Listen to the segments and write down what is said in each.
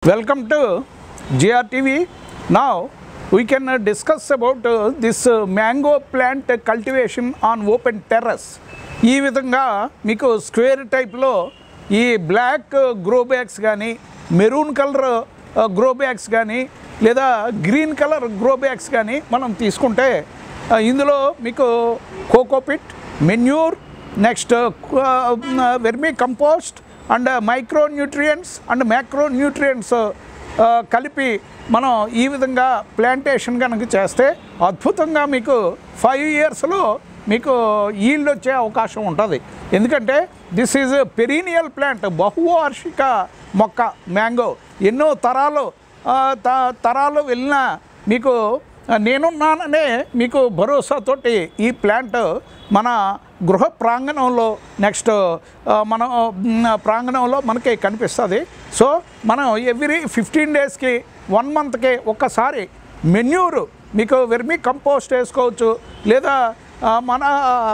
Welcome to GRTV. Now we can uh, discuss about uh, this uh, mango plant cultivation on open terrace. ఈ విధంగా మీకు square టైప్లో ఈ black grow bags కానీ maroon colour grow bags కానీ లేదా green colour grow bags కానీ మనం తీసుకుంటే ఆ, ఇందులో మీకు cocopeat manure next vermicompost and micronutrients and macronutrients కలిపి మనం ఈ విధంగా ప్లాంటేషన్ కనుక చేస్తే అద్భుతంగా మీకు ఫైవ్ ఇయర్స్లో మీకు ఈల్డ్ వచ్చే అవకాశం ఉంటుంది ఎందుకంటే దిస్ ఈజ్ పెరీనియల్ ప్లాంట్ బహువార్షిక మొక్క మ్యాంగో ఎన్నో తరాలు ఆ, త- తరాలు వెళ్ళినా మీకు ఆ, నేనున్నాననే మీకు భరోసాతోటి ఈ ప్లాంట్ మన గృహ ప్రాంగణంలో నెక్స్ట్ ఆ, మన మ్, ప్రాంగణంలో మనకి కనిపిస్తుంది సో మనం ఎవ్రీ ఫిఫ్టీన్ డేస్కి వన్ మంత్కి ఒక్కసారి మెన్యూరు మీకు వెర్మీ కంపోస్ట్ వేసుకోవచ్చు లేదా ఆ, మన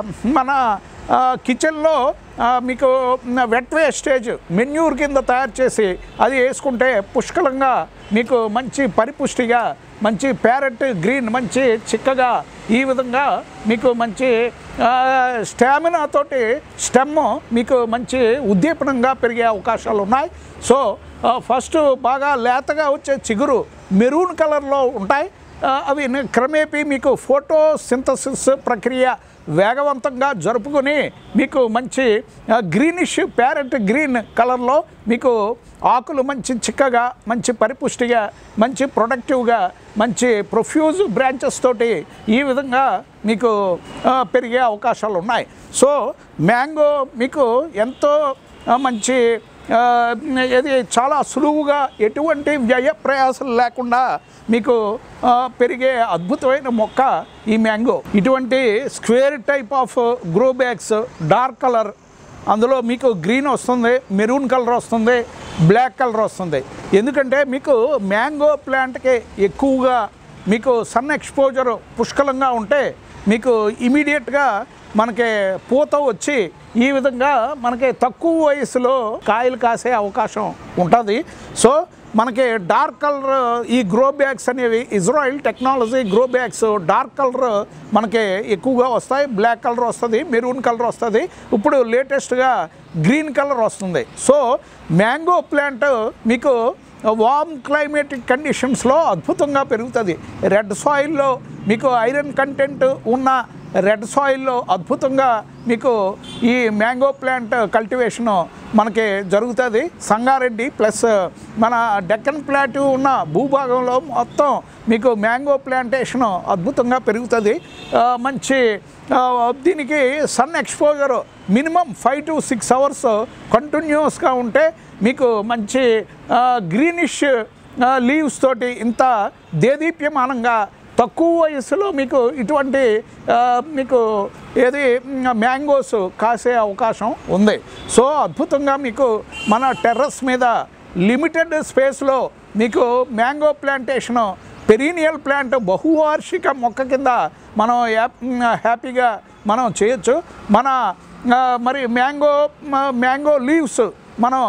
మన ఆ, కిచెన్లో ఆ, మీకు వెట్ వేస్టేజ్ మెన్యూర్ కింద తయారు చేసి అది వేసుకుంటే పుష్కలంగా మీకు మంచి పరిపుష్టిగా మంచి ప్యారెట్ గ్రీన్ మంచి చిక్కగా ఈ విధంగా మీకు మంచి ఆ, స్టామినా తోటి స్టెమ్ మీకు మంచి ఉద్దీపనంగా పెరిగే అవకాశాలు ఉన్నాయి సో ఆ, ఫస్ట్ బాగా లేతగా వచ్చే చిగురు మెరూన్ కలర్లో ఉంటాయి ఆ, అవి ని- క్రమేపీ మీకు ఫోటో సింథసిస్ ప్రక్రియ వేగవంతంగా జరుపుకొని మీకు మంచి గ్రీనిష్ ప్యారెట్ గ్రీన్ కలర్లో మీకు ఆకులు మంచి చిక్కగా మంచి పరిపుష్టిగా మంచి ప్రొడక్టివ్గా మంచి ప్రొఫ్యూజ్ బ్రాంచెస్ తోటి ఈ విధంగా మీకు ఆ, పెరిగే అవకాశాలు ఉన్నాయి సో మ్యాంగో మీకు ఎంతో ఆ, మంచి ఆ, ఇది చాలా సులువుగా ఎటువంటి వ్యయ ప్రయాసాలు లేకుండా మీకు ఆ, పెరిగే అద్భుతమైన మొక్క ఈ మ్యాంగో ఇటువంటి square type of grow bags dark colour అందులో మీకు గ్రీన్ వస్తుంది మెరూన్ కలర్ వస్తుంది బ్లాక్ కలర్ వస్తుంది ఎందుకంటే మీకు మ్యాంగో ప్లాంట్కి ఎక్కువగా మీకు సన్ ఎక్స్పోజర్ పుష్కలంగా ఉంటే మీకు ఇమీడియట్గా మనకి పూత వచ్చి ఈ విధంగా మనకి తక్కువ వయసులో కాయలు కాసే అవకాశం ఉంటుంది సో మనకి డార్క్ కలర్ ఈ గ్రో బ్యాగ్స్ అనేవి Israel technology grow bags dark colour మనకి ఎక్కువగా వస్తాయి బ్లాక్ కలర్ వస్తుంది మెరూన్ కలర్ వస్తుంది ఇప్పుడు లేటెస్ట్గా గ్రీన్ కలర్ వస్తుంది సో మ్యాంగో ప్లాంట్ మీకు వామ్ క్లైమేటిక్ కండిషన్స్లో అద్భుతంగా పెరుగుతుంది రెడ్ సాయిల్లో మీకు ఐరన్ కంటెంట్ ఉన్న రెడ్ సాయిల్లో అద్భుతంగా మీకు ఈ మ్యాంగో ప్లాంట్ కల్టివేషను మనకి జరుగుతుంది సంగారెడ్డి ప్లస్ మన డెక్కన్ ప్లాట్యూ ఉన్న భూభాగంలో మొత్తం మీకు మ్యాంగో ప్లాంటేషను అద్భుతంగా పెరుగుతుంది ఆ, మంచి ఆ, దీనికి sun exposure minimum five to six hours కంటిన్యూస్గా ఉంటే మీకు మంచి గ్రీనిష్ లీవ్స్ తోటి ఇంత దేదీప్యమానంగా తక్కువ వయసులో మీకు ఇటువంటి ఆ, మీకు ఏది మ్యాంగోస్ కాసే అవకాశం ఉంది సో అద్భుతంగా మీకు మన టెర్రస్ మీద లిమిటెడ్ స్పేస్లో మీకు మ్యాంగో ప్లాంటేషను పెరీనియల్ ప్లాంట్ బహువార్షిక మొక్క కింద మనం యాప్- హ్యాపీగా మనం చేయొచ్చు మన ఆ, మరి మ్యాంగో మ్యాంగో లీవ్స్ మనం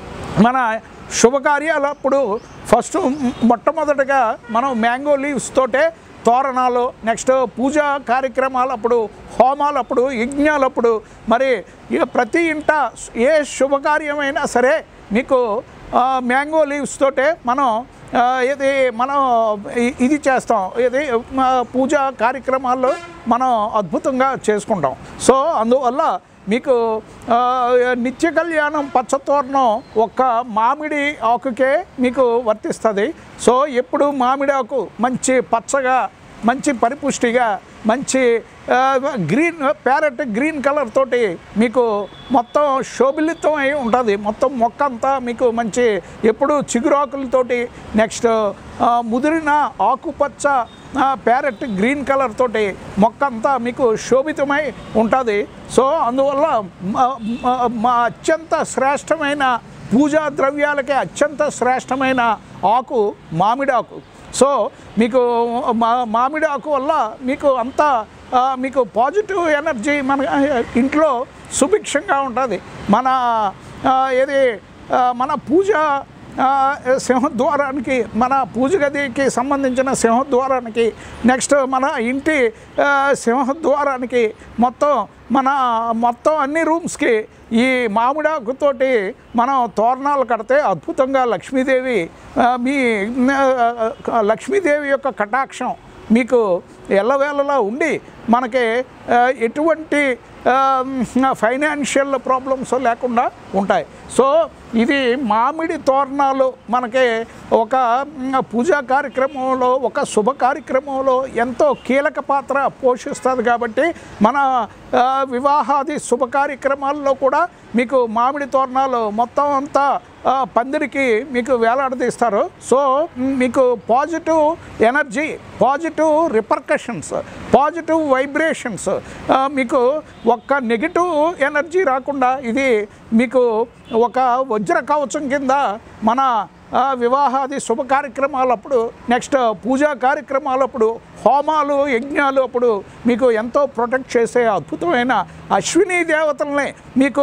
మన శుభకార్యాలప్పుడు ఫస్ట్ మొట్టమొదటగా మనం మ్యాంగో లీవ్స్ తోటే తోరణాలు నెక్స్ట్ పూజా కార్యక్రమాలప్పుడు హోమాలప్పుడు యజ్ఞాలప్పుడు మరి ఇక ప్రతి ఇంట ఏ శుభకార్యమైనా సరే మీకు ఆ, మ్యాంగో లీవ్స్ తోటే మనం ఆ, ఇది మనం ఇ- ఇది చేస్తాం ఇది ఆ, పూజా కార్యక్రమాల్లో మనం అద్భుతంగా చేసుకుంటాం సో అందువల్ల మీకు ఆ, నిత్య కళ్యాణం పచ్చతోరణం ఒక్క మామిడి ఆకుకే మీకు వర్తిస్తుంది సో ఎప్పుడు మామిడి ఆకు మంచి పచ్చగా మంచి పరిపుష్టిగా మంచి ఆ, గ్రీన్ ప్యారెట్ గ్రీన్ కలర్ తోటి మీకు మొత్తం శోభిలితం అయి ఉంటుంది మొత్తం మొక్క అంతా మీకు మంచి ఎప్పుడు చిగురాకులతోటి నెక్స్ట్ ఆ, ముదిరిన ఆకుపచ్చ ఆ, ప్యారెట్ గ్రీన్ కలర్ తోటి మొక్క అంతా మీకు శోభితమై ఉంటుంది సో అందువల్ల మా- మా- మా అత్యంత శ్రేష్టమైన పూజా ద్రవ్యాలకే అత్యంత శ్రేష్టమైన ఆకు మామిడాకు సో మీకు మా మామిడి ఆకు వల్ల మీకు అంతా ఆ, మీకు పాజిటివ్ ఎనర్జీ మన ఇంట్లో సుభిక్షంగా ఉంటుంది మన ఆ, ఏది ఆ, మన పూజ ఆ, సింహద్వారానికి మన పూజ గదికి సంబంధించిన సింహద్వారానికి నెక్స్ట్ మన ఇంటి ఆ, సింహద్వారానికి మొత్తం మన మొత్తం అన్ని రూమ్స్కి ఈ మామిడాకుతోటి మనం తోరణాలు కడితే అద్భుతంగా లక్ష్మీదేవి ఆ, మీ ఆ, లక్ష్మీదేవి యొక్క కటాక్షం మీకు ఎల్లవేళలా ఉండి మనకి ఆ, ఎటువంటి ఫైనాన్షియల్ ప్రాబ్లమ్స్ లేకుండా ఉంటాయి సో ఇది మామిడి తోరణాలు మనకి ఒక మ్, పూజా కార్యక్రమంలో ఒక శుభ కార్యక్రమంలో ఎంతో కీలక పాత్ర పోషిస్తుంది కాబట్టి మన ఆ, వివాహాది శుభ కార్యక్రమాల్లో కూడా మీకు మామిడి తోరణాలు మొత్తం అంతా ఆ, పందిరికి మీకు వేలాడదీస్తారు సో మ్, మీకు positive energy positive repercussions positive vibrations మీకు ఒక్క నెగిటివ్ ఎనర్జీ రాకుండా ఇది మీకు ఒక వజ్ర కవచం కింద మన ఆ, వివాహాది శుభ కార్యక్రమాలప్పుడు నెక్స్ట్ పూజా కార్యక్రమాలప్పుడు హోమాలు యజ్ఞాలు అప్పుడు మీకు ఎంతో ప్రొటెక్ట్ చేసే అద్భుతమైన అశ్విని దేవతల్ని మీకు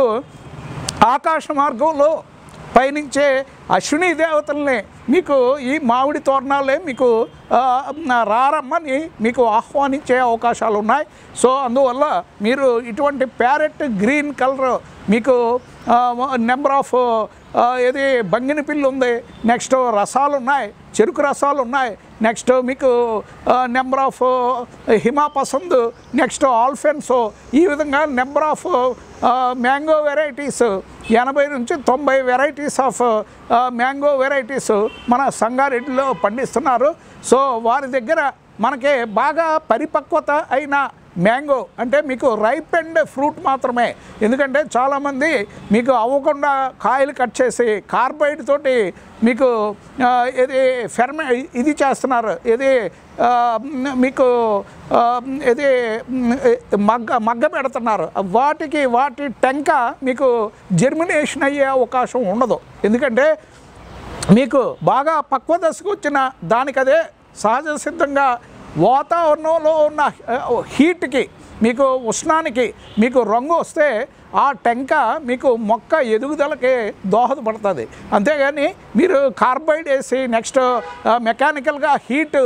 ఆకాశ మార్గంలో పయనించే అశ్విని దేవతల్ని మీకు ఈ మామిడి తోరణాలే మీకు ఆ, రారమ్మని మీకు ఆహ్వానించే అవకాశాలు ఉన్నాయి సో అందువల్ల మీరు ఇటువంటి ప్యారెట్ గ్రీన్ కలర్ మీకు నెంబర్ ఆఫ్ ఏది బంగిని పిల్లి ఉంది నెక్స్ట్ రసాలు ఉన్నాయి చెరుకు రసాలు ఉన్నాయి నెక్స్ట్ మీకు number of Himam Pasand next alphonso ఈ విధంగా నెంబర్ ఆఫ్ మ్యాంగో వెరైటీస్ ఎనభై నుంచి తొంభై వెరైటీస్ ఆఫ్ మ్యాంగో వెరైటీస్ మన సంగారెడ్డిలో పండిస్తున్నారు సో వారి దగ్గర మనకి బాగా పరిపక్వత అయిన మ్యాంగో అంటే మీకు రైప్ అండ్ ఫ్రూట్ మాత్రమే ఎందుకంటే చాలామంది మీకు అవ్వకుండా కాయలు కట్ చేసి కార్బైడ్ తోటి మీకు ఆ, ఇది ఫెర్మె ఇది చేస్తున్నారు ఇది ఆ, మీకు ఆ, ఇది మగ్గ మగ్గ పెడుతున్నారు వాటికి వాటి టెంక మీకు జర్మినేషన్ అయ్యే అవకాశం ఉండదు ఎందుకంటే మీకు బాగా పక్వ దశకు వచ్చిన దానికదే సహజ సిద్ధంగా వాతావరణంలో ఉన్న ఆ, హీట్కి మీకు ఉష్ణానికి మీకు రంగు వస్తే ఆ టెంక మీకు మొక్క ఎదుగుదలకి దోహదపడుతుంది అంతేగాని మీరు కార్బైడ్ వేసి నెక్స్ట్ మెకానికల్గా హీట్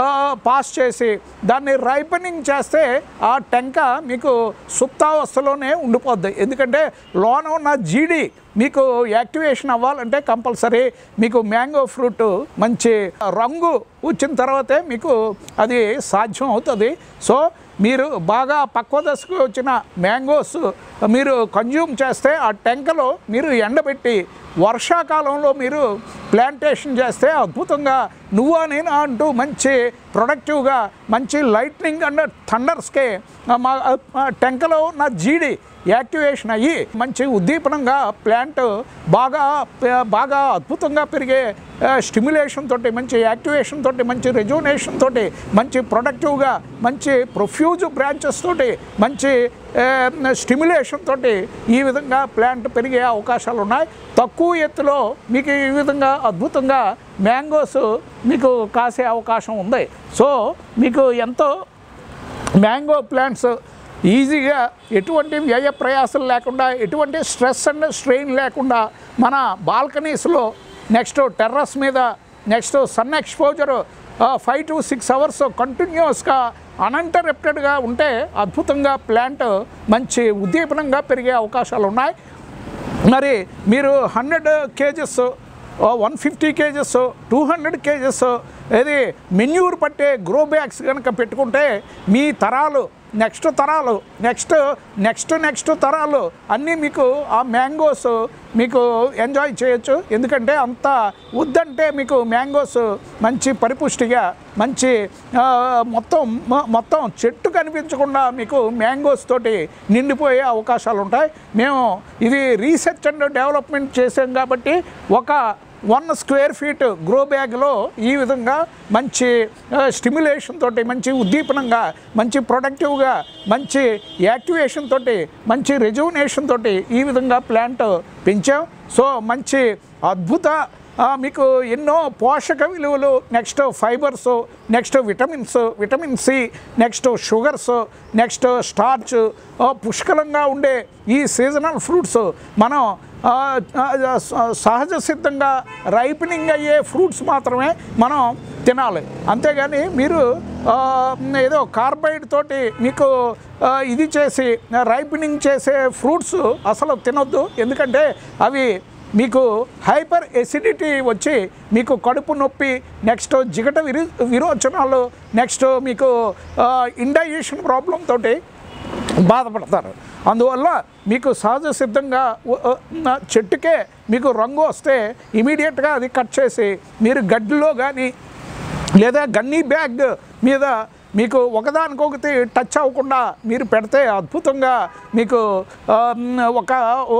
పాస్ చేసి దాన్ని రైపనింగ్ చేస్తే ఆ టెంక మీకు సుప్తావస్థలోనే ఉండిపోద్ది ఎందుకంటే లోన ఉన్న జీడి మీకు యాక్టివేషన్ అవ్వాలంటే కంపల్సరీ మీకు మ్యాంగో ఫ్రూట్ మంచి రంగు వచ్చిన తర్వాతే మీకు అది సాధ్యం అవుతుంది సో మీరు బాగా పక్వ దశకు వచ్చిన మ్యాంగోస్ మీరు కన్జ్యూమ్ చేస్తే ఆ టెంకలో మీరు ఎండబెట్టి వర్షాకాలంలో మీరు ప్లాంటేషన్ చేస్తే అద్భుతంగా నువ్వా నేనా అంటూ మంచి ప్రొడక్టివ్గా మంచి లైట్నింగ్ అండ్ థండర్స్కే మా ఆ టెంకలో ఉన్న జీడి యాక్టివేషన్ అయ్యి మంచి ఉద్దీపనంగా ప్లాంట్ బాగా బాగా అద్భుతంగా పెరిగే స్టిమ్యులేషన్ తోటి మంచి యాక్టివేషన్ తోటి మంచి రెజ్యూనేషన్ తోటి మంచి ప్రొడక్టివ్గా మంచి ప్రొఫ్యూజ్ బ్రాంచెస్ తోటి మంచి స్టిమ్యులేషన్ తోటి ఈ విధంగా ప్లాంట్ పెరిగే అవకాశాలు ఉన్నాయి తక్కువ ఎత్తులో మీకు ఈ విధంగా అద్భుతంగా మ్యాంగోస్ మీకు కాసే అవకాశం ఉంది సో మీకు ఎంతో మ్యాంగో ప్లాంట్స్ ఈజీగా ఎటువంటి వ్యయ ప్రయాసాలు లేకుండా ఎటువంటి స్ట్రెస్ అండ్ స్ట్రెయిన్ లేకుండా మన బాల్కనీస్లో నెక్స్ట్ టెర్రస్ మీద next sun exposure five to six hours కంటిన్యూస్గా అన్ఇంటరప్టెడ్గా ఉంటే అద్భుతంగా ప్లాంట్ మంచి ఉద్దీపనంగా పెరిగే అవకాశాలు ఉన్నాయి మరి మీరు hundred kgs one fifty kgs two hundred kgs ఏది మెన్యూర్ పట్టే గ్రో బ్యాగ్స్ కనుక పెట్టుకుంటే మీ తరాలు నెక్స్ట్ తరాలు నెక్స్ట్ నెక్స్ట్ నెక్స్ట్ తరాలు అన్నీ మీకు ఆ మ్యాంగోస్ మీకు ఎంజాయ్ చేయొచ్చు ఎందుకంటే అంత వద్దంటే మీకు మ్యాంగోస్ మంచి పరిపుష్టిగా మంచి ఆ, మొత్తం మొ- మొత్తం చెట్టు కనిపించకుండా మీకు మ్యాంగోస్ తోటి నిండిపోయే అవకాశాలు ఉంటాయి మేము ఇది రీసెర్చ్ అండ్ డెవలప్మెంట్ చేసాం కాబట్టి ఒక వన్ స్క్వేర్ ఫీట్ గ్రో బ్యాగ్లో ఈ విధంగా మంచి స్టిమ్యులేషన్ తోటి మంచి ఉద్దీపనంగా మంచి ప్రొడక్టివ్గా మంచి యాక్టివేషన్ తోటి మంచి రెజ్యూనేషన్ తోటి ఈ విధంగా ప్లాంట్ పెంచాం సో మంచి అద్భుత ఆ, మీకు ఎన్నో పోషక విలువలు next fibres next vitamins vitamin C next sugars next starch పుష్కలంగా ఉండే ఈ సీజనల్ ఫ్రూట్స్ మనం ఆ, ఆ, స- సహజ సిద్ధంగా రైపనింగ్ అయ్యే ఫ్రూట్స్ మాత్రమే మనం తినాలి అంతేగాని మీరు ఆ, ఏదో కార్బైడ్ తోటి మీకు ఆ, ఇది చేసి రైపనింగ్ చేసే ఫ్రూట్స్ అసలు తినొద్దు ఎందుకంటే అవి మీకు హైపర్ ఎసిడిటీ వచ్చి మీకు కడుపు నొప్పి నెక్స్ట్ జిగట విరి విరోచనాలు నెక్స్ట్ మీకు ఇండైజేషన్ ప్రాబ్లం తోటి బాధపడతారు అందువల్ల మీకు సహజ సిద్ధంగా ఉ- ఉ- ఉన్న చెట్టుకే మీకు రంగు వస్తే ఇమీడియట్గా అది కట్ చేసి మీరు గడ్డిలో కానీ లేదా గన్నీ బ్యాగ్ మీద మీకు ఒకదానికొకటి టచ్ అవ్వకుండా మీరు పెడితే అద్భుతంగా మీకు ఆ, మ్, ఒక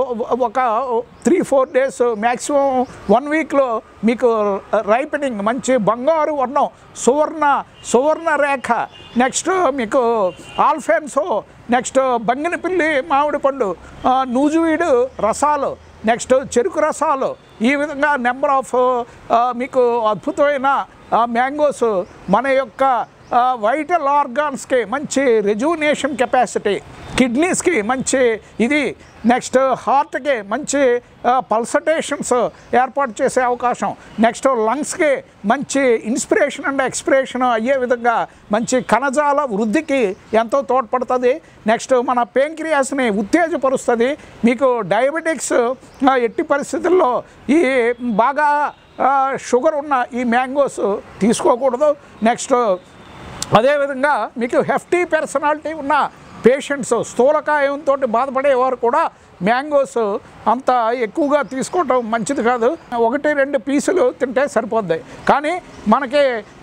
ఒక three four days maximum one వీక్లో మీకు రైపెనింగ్ మంచి బంగారు వర్ణం సువర్ణ సువర్ణ రేఖ నెక్స్ట్ మీకు ఆల్ఫెన్సో నెక్స్ట్ బంగినపిల్లి మామిడి పండు ఆ, నూజువీడు రసాలు నెక్స్ట్ చెరుకు రసాలు ఈ విధంగా నెంబర్ ఆఫ్ మీకు అద్భుతమైన మ్యాంగోస్ మన యొక్క వైటల్ ఆర్గాన్స్కి మంచి రెజ్యూనేషన్ కెపాసిటీ కిడ్నీస్కి మంచి ఇది నెక్స్ట్ హార్ట్కి మంచి పల్సటేషన్స్ ఏర్పాటు చేసే అవకాశం నెక్స్ట్ లంగ్స్కి మంచి ఇన్స్పిరేషన్ అండ్ ఎక్స్పిరేషన్ అయ్యే విధంగా మంచి కణజాల వృద్ధికి ఎంతో తోడ్పడుతుంది నెక్స్ట్ మన పేంక్రియాస్ని ఉత్తేజపరుస్తుంది మీకు డయాబెటిక్స్ ఆ, ఎట్టి పరిస్థితుల్లో ఈ బాగా ఆ, షుగర్ ఉన్న ఈ మ్యాంగోస్ తీసుకోకూడదు నెక్స్ట్ అదేవిధంగా మీకు హెఫ్టీ పర్సనాలిటీ ఉన్న పేషెంట్స్ స్థూలకాయంతో బాధపడేవారు కూడా మ్యాంగోస్ అంత ఎక్కువగా తీసుకోవటం మంచిది కాదు ఒకటి రెండు పీసులు తింటే సరిపోద్ది కానీ మనకి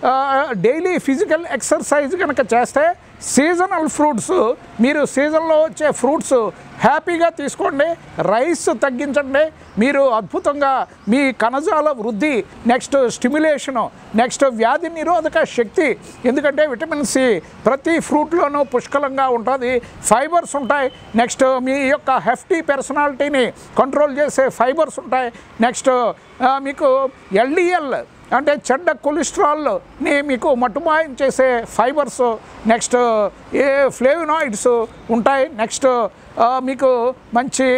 డైలీ ఫిజికల్ ఎక్సర్సైజ్ కనుక చేస్తే సీజనల్ ఫ్రూట్స్ మీరు సీజన్లో వచ్చే ఫ్రూట్స్ హ్యాపీగా తీసుకోండి రైస్ తగ్గించండి మీరు అద్భుతంగా మీ కణజాల వృద్ధి నెక్స్ట్ స్టిమ్యులేషను నెక్స్ట్ వ్యాధి నిరోధక శక్తి ఎందుకంటే విటమిన్ సి ప్రతి ఫ్రూట్లోనూ పుష్కలంగా ఉంటుంది ఫైబర్స్ ఉంటాయి నెక్స్ట్ మీ యొక్క హెఫ్టీ పర్సనాలిటీని కంట్రోల్ చేసే ఫైబర్స్ ఉంటాయి నెక్స్ట్ ఆ, మీకు ఎల్డిఎల్ అంటే చెడ్డ కొలెస్ట్రాల్ని మీకు మట్టుమాయం చేసే ఫైబర్స్ నెక్స్ట్ ఏ ఫ్లేవినాయిడ్స్ ఉంటాయి నెక్స్ట్ ఆ, మీకు మంచి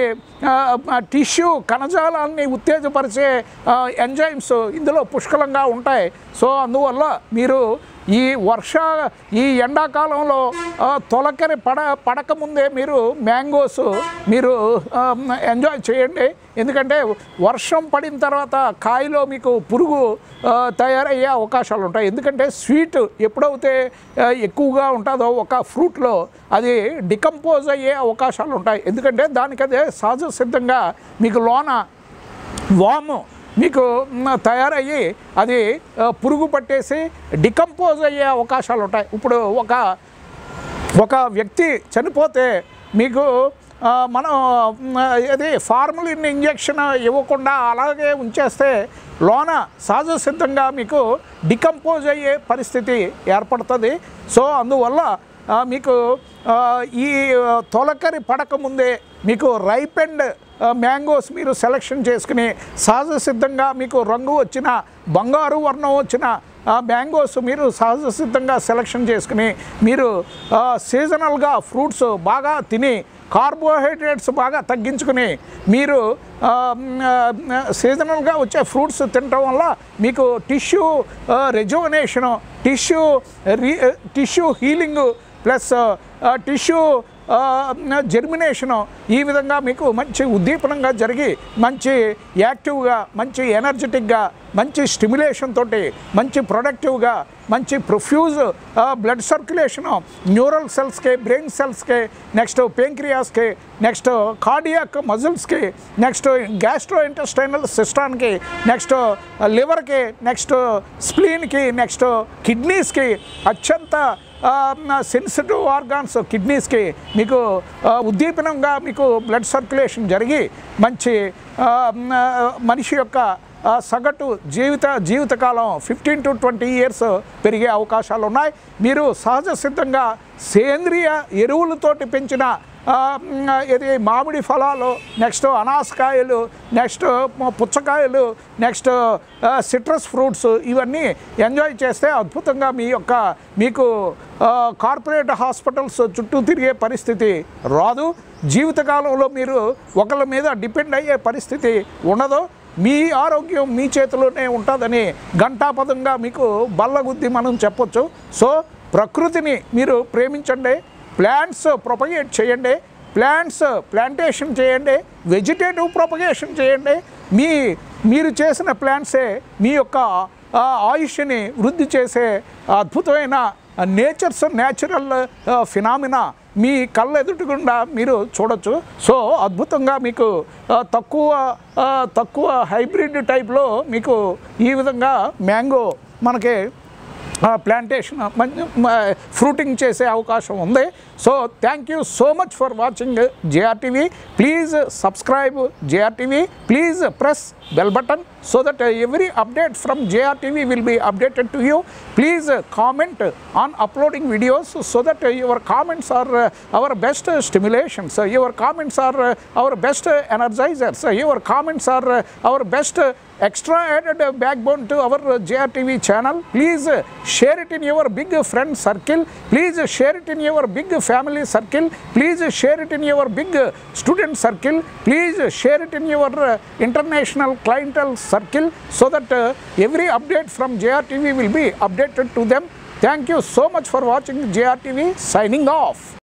టిష్యూ కణజాలాన్ని ఉత్తేజపరిచే ఎంజైమ్స్ ఇందులో పుష్కలంగా ఉంటాయి సో అందువల్ల మీరు ఈ వర్ష ఈ ఎండాకాలంలో ఆ, తొలకరి పడ పడకముందే మీరు మ్యాంగోస్ మీరు ఆ, ఎంజాయ్ చేయండి ఎందుకంటే వర్షం పడిన తర్వాత కాయలో మీకు పురుగు ఆ, తయారయ్యే అవకాశాలు ఉంటాయి ఎందుకంటే స్వీట్ ఎప్పుడైతే ఆ, ఎక్కువగా ఉంటుందో ఒక ఫ్రూట్లో అది డికంపోజ్ అయ్యే అవకాశాలు ఉంటాయి ఎందుకంటే దానికి అదే సహజ సిద్ధంగా మీకు లోన వాము మీకు మ్, తయారయ్యి అది ఆ, పురుగు పట్టేసి డికంపోజ్ అయ్యే అవకాశాలు ఉంటాయి ఇప్పుడు ఒక ఒక వ్యక్తి చనిపోతే మీకు ఆ, మనం మ్, ఇది ఫార్మలిన్ ఇంజెక్షన్ ఇవ్వకుండా అలాగే ఉంచేస్తే లోన సహజ సిద్ధంగా మీకు డికంపోజ్ అయ్యే పరిస్థితి ఏర్పడుతుంది సో అందువల్ల ఆ, మీకు ఆ, ఈ తొలకరి పడకముందే మీకు రైపెండ్ మ్యాంగోస్ మీరు సెలెక్షన్ చేసుకుని సహజ సిద్ధంగా మీకు రంగు వచ్చిన బంగారు వర్ణం వచ్చిన ఆ మ్యాంగోస్ మీరు సహజ సిద్ధంగా సెలెక్షన్ చేసుకుని మీరు ఆ, సీజనల్గా ఫ్రూట్స్ బాగా తిని కార్బోహైడ్రేట్స్ బాగా తగ్గించుకుని మీరు ఆ, మ్, ఆ, సీజనల్గా వచ్చే ఫ్రూట్స్ తినటం వల్ల మీకు tissue resonation tissue re tissue healing plus tissue germination ఈ విధంగా మీకు మంచి ఉద్దీపనంగా జరిగి మంచి యాక్టివ్గా మంచి ఎనర్జెటిక్గా మంచి స్టిమ్యులేషన్ తోటి మంచి ప్రొడక్టివ్గా మంచి ప్రొఫ్యూజ్ బ్లడ్ సర్క్యులేషను న్యూరల్ సెల్స్కి బ్రెయిన్ సెల్స్కి నెక్స్ట్ పేంక్రియాస్కి నెక్స్ట్ కార్డియాక్ మజిల్స్కి నెక్స్ట్ గ్యాస్ట్రో ఇంటెస్టైనల్ సిస్టాన్కి నెక్స్ట్ లివర్కి నెక్స్ట్ స్ప్లీన్కి నెక్స్ట్ కిడ్నీస్కి అత్యంత సెన్సిటివ్ ఆర్గాన్స్ కిడ్నీస్కి మీకు ఆ, ఉద్దీపనంగా మీకు బ్లడ్ సర్క్యులేషన్ జరిగి మంచి ఆ, మ్, ఆ, మనిషి యొక్క ఆ, సగటు జీవిత జీవితకాలం ఫిఫ్టీన్ టు ట్వంటీ ఇయర్స్ పెరిగే అవకాశాలు ఉన్నాయి మీరు సహజ సిద్ధంగా సేంద్రియ ఎరువులతోటి పెంచిన ఆ, మ్, ఇది మామిడి ఫలాలు నెక్స్ట్ అనాసకాయలు నెక్స్ట్ పుచ్చకాయలు నెక్స్ట్ సిట్రస్ ఫ్రూట్స్ ఇవన్నీ ఎంజాయ్ చేస్తే అద్భుతంగా మీ యొక్క మీకు ఆ, కార్పొరేట్ హాస్పిటల్స్ చుట్టూ తిరిగే పరిస్థితి రాదు జీవితకాలంలో మీరు ఒకళ్ళ మీద డిపెండ్ అయ్యే పరిస్థితి ఉండదు మీ ఆరోగ్యం మీ చేతిలోనే ఉంటుందని ఘంటాపదంగా మీకు బల్లగుద్ది మనం చెప్పొచ్చు సో ప్రకృతిని మీరు ప్రేమించండి ప్లాంట్స్ ప్రొపగేట్ చేయండి ప్లాంట్స్ ప్లాంటేషన్ చేయండి వెజిటేటివ్ ప్రొపగేషన్ చేయండి మీ మీరు చేసిన ప్లాంట్సే మీ యొక్క ఆ, ఆయుష్ని వృద్ధి చేసే అద్భుతమైన నేచర్స్ న్యాచురల్ ఫినామినా మీ కళ్ళ ఎదుటిగుండా మీరు చూడొచ్చు సో అద్భుతంగా మీకు ఆ, తక్కువ ఆ, తక్కువ హైబ్రిడ్ టైప్లో మీకు ఈ విధంగా మ్యాంగో మనకి ప్లాంటేషన్ మంచి ఫ్రూటింగ్ చేసే అవకాశం ఉంది so thank you so much for watching JRTV please subscribe JRTV please press bell button so that uh, every update from JRTV will be updated to you. Please uh, comment on uploading videos so that uh, your comments are uh, our best uh, stimulations. Uh, your comments are uh, our best uh, energizers. Uh, your comments are uh, our best uh, extra added uh, backbone to our uh, JRTV channel. Please uh, share it in your big friend circle. Please uh, share it in your big family circle. Please uh, share it in your big uh, student circle. Please uh, share it in your uh, international clientele circle so that uh, every update from JRTV will be updated to them. Thank you so much for watching JRTV. Signing off.